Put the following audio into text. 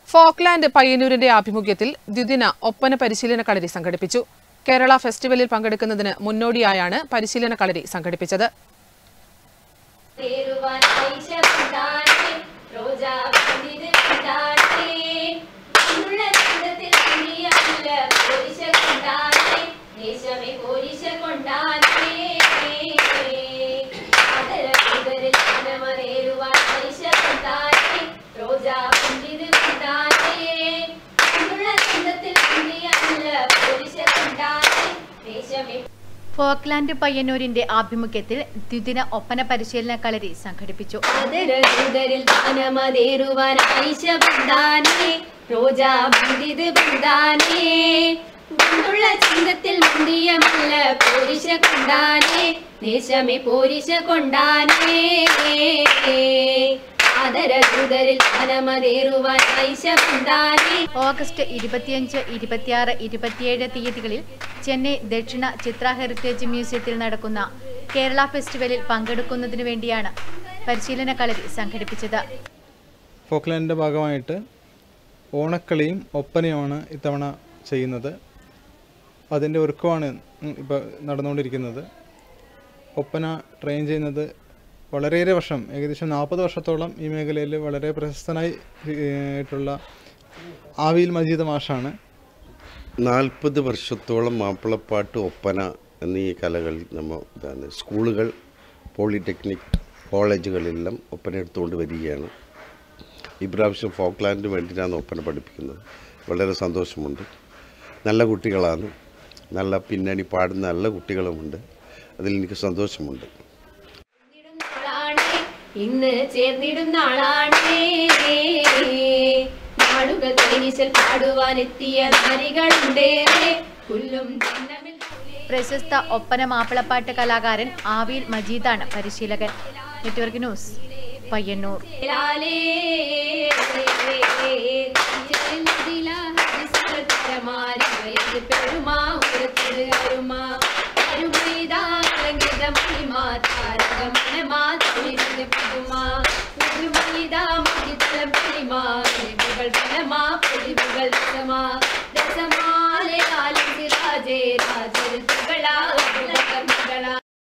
Folkland പയ്യന്നൂരിന്റെ ആഭിമുഖ്യത്തിൽ ദ്വിദിന ഒപ്പന പരിശീലന കളരി സംഘടിപ്പിച്ചു കേരള ഫെസ്റ്റിവലിൽ പങ്കെടുക്കുന്നതിന് മുന്നോടിയായാണ് പരിശീലന കളരി സംഘടിപ്പിച്ചത് തേരുവാൻ പൈസ കൊണ്ടാട്ടേ റോജാ പന്തിത് കൊണ്ടാട്ടേ ഉള്ള ചന്തത്തിൽ തുണിയല്ല പോരിശ കൊണ്ടാട്ടേ ദേശമേ പോരിശ കൊണ്ടാട്ടേ അതര കുതിരിൽ മനമതേരുവാൻ പൈസ കൊണ്ടാട്ടേ റോജാ പന്തിത് കൊണ്ടാട്ടേ ഉള്ള ചന്തത്തിൽ തുണിയല്ല പോരിശ കൊണ്ടാട്ടേ ദേശമേ ഫോക്ലാൻഡ് പയ്യന്നൂരിന്റെ ആഭിമുഖ്യത്തിൽ ദ്വിദിന ഒപ്പന പരിശീലന കളരി സംഘടിപ്പിച്ചു ആദരസുതരിൽ ദാനമതേറുവാൻ ആയിഷ ബന്ധാനേ റോജാ ബന്ധിത് ബന്ധാനേ ഗുണ്ടുള്ള ചിന്തത്തിൽ മുന്തിയമല്ല പോരിശ കൊണ്ടാനേ ദേശമേ പോരിശ കൊണ്ടാനേ ആദരസുതരിൽ ദാനമതേറുവാൻ ആയിഷ ബന്ധാനേ ഓഗസ്റ്റ് ഇരുപത്തിയഞ്ച് ഇരുപത്തിയാറ് ഇരുപത്തിയേഴ് തീയതികളിൽ ചെന്നൈ ദക്ഷിണ ചിത്ര ഹെറിറ്റേജ് മ്യൂസിയത്തിൽ നടക്കുന്ന കേരള ഫെസ്റ്റിവലിൽ പങ്കെടുക്കുന്നതിനു വേണ്ടിയാണ് പരിശീലന കളരി സംഘടിപ്പിച്ചത് ഫോക്ലാൻഡിൻ്റെ ഭാഗമായിട്ട് ഓണക്കളിയും ഒപ്പനയുമാണ് ഇത്തവണ ചെയ്യുന്നത് അതിൻ്റെ ഒരുക്കമാണ് ഇപ്പോൾ നടന്നുകൊണ്ടിരിക്കുന്നത് ഒപ്പന ട്രെയിൻ ചെയ്യുന്നത് വളരെയേറെ വർഷം ഏകദേശം നാൽപ്പത് വർഷത്തോളം ഈ മേഖലയിൽ വളരെ പ്രശസ്തനായി ആയിട്ടുള്ള ആവിയിൽ മജീദ് മാഷാണ് നാൽപ്പത് വർഷത്തോളം മാപ്പിളപ്പാട്ട് ഒപ്പന എന്നീ കലകളിൽ നമ്മൾ ഇതാണ് സ്കൂളുകൾ പോളിടെക്നിക് കോളേജുകളിലെല്ലാം ഒപ്പന എടുത്തുകൊണ്ട് വരികയാണ് ഇപ്രാവശ്യം ഫോക്ലാൻഡിന് വേണ്ടിയിട്ടാണ് ഒപ്പന പഠിപ്പിക്കുന്നത് വളരെ സന്തോഷമുണ്ട് നല്ല കുട്ടികളാണ് നല്ല പിന്നണി പാടുന്ന നല്ല കുട്ടികളുമുണ്ട് അതിൽ എനിക്ക് സന്തോഷമുണ്ട് നാളാണേ ഇന്ന് ചേർന്നിടും നാളാണേ നാടുകൾ തൈനിശൽ പാടുവാൻ എത്തിയ നാരികളുണ്ടേറെ പുല്ലും ചിന്നമിൽ പ്രശസ്ത ഒപ്പന മാപ്പിളപ്പാട്ട് കലാകാരൻ ആവിയിൽ മജീദാണ് പരിശീലകൻ നെറ്റ്വർക്ക് ന്യൂസ് പയ്യന്നൂർ ലാലേ ചേർന്നതില ഹരിസുകൾ തരമാരി വയത് പെരുമാ ഉരത്തിട് അരുമാ അരുമൈതാ അലങ്കിത മഹിമാ താരക മനമാ തൊഴിലിത് പുതുമാ പുതുമൈതാ മഹിതല പെരുമാ ബലമാ